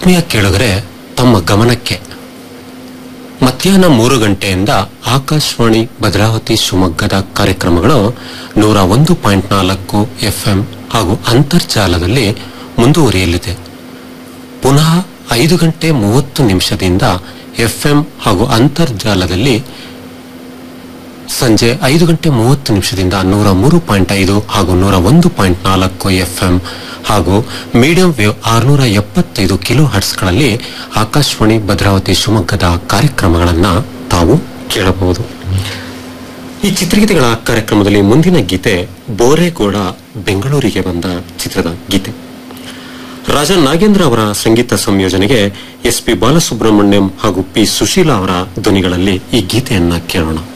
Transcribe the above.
ಆತ್ಮೀಯ ಕೇಳುಗರೆ ತಮ್ಮ ಗಮನಕ್ಕೆ ಮಧ್ಯಾಹ್ನ ಮೂರು ಗಂಟೆಯಿಂದ ಆಕಾಶವಾಣಿ ಭದ್ರಾವತಿ ಶಿವಮೊಗ್ಗದ ಕಾರ್ಯಕ್ರಮಗಳು ನೂರ ಒಂದು ಪಾಯಿಂಟ್ ನಾಲ್ಕು ಎಫ್ಎಂ ಹಾಗೂ ಅಂತರ್ಜಾಲದಲ್ಲಿ ಮುಂದುವರಿಯಲಿದೆ ಪುನಃ ಐದು ಗಂಟೆ ಮೂವತ್ತು ನಿಮಿಷದಿಂದ ಎಫ್ಎಂ ಹಾಗೂ ಅಂತರ್ಜಾಲದಲ್ಲಿ ಸಂಜೆ ಐದು ಗಂಟೆ ಮೂವತ್ತು ನಿಮಿಷದಿಂದ ನೂರ ಮೂರು ಪಾಯಿಂಟ್ ಐದು ಹಾಗೂ ನೂರ ಒಂದು ಪಾಯಿಂಟ್ ನಾಲ್ಕು ಎಫ್ಎಂ ಹಾಗೂ ಮೀಡಿಯಂ ವೇವ್ ಆರುನೂರ ಎಪ್ಪತ್ತೈದು ಕಿಲೋ ಹರ್ಟ್ಸ್ಗಳಲ್ಲಿ ಆಕಾಶವಾಣಿ ಭದ್ರಾವತಿ ಶಿವಮೊಗ್ಗದ ಕಾರ್ಯಕ್ರಮಗಳನ್ನ ತಾವು ಕೇಳಬಹುದು ಈ ಚಿತ್ರಗೀತೆಗಳ ಕಾರ್ಯಕ್ರಮದಲ್ಲಿ ಮುಂದಿನ ಗೀತೆ ಬೋರೇಗೌಡ ಬೆಂಗಳೂರಿಗೆ ಬಂದ ಚಿತ್ರದ ಗೀತೆ ರಾಜಾ ನಾಗೇಂದ್ರ ಅವರ ಸಂಗೀತ ಸಂಯೋಜನೆಗೆ ಎಸ್ ಪಿ ಬಾಲಸುಬ್ರಹ್ಮಣ್ಯಂ ಹಾಗೂ ಪಿ ಸುಶೀಲಾ ಅವರ ಧ್ವನಿಗಳಲ್ಲಿ ಈ ಗೀತೆಯನ್ನ ಕೇಳೋಣ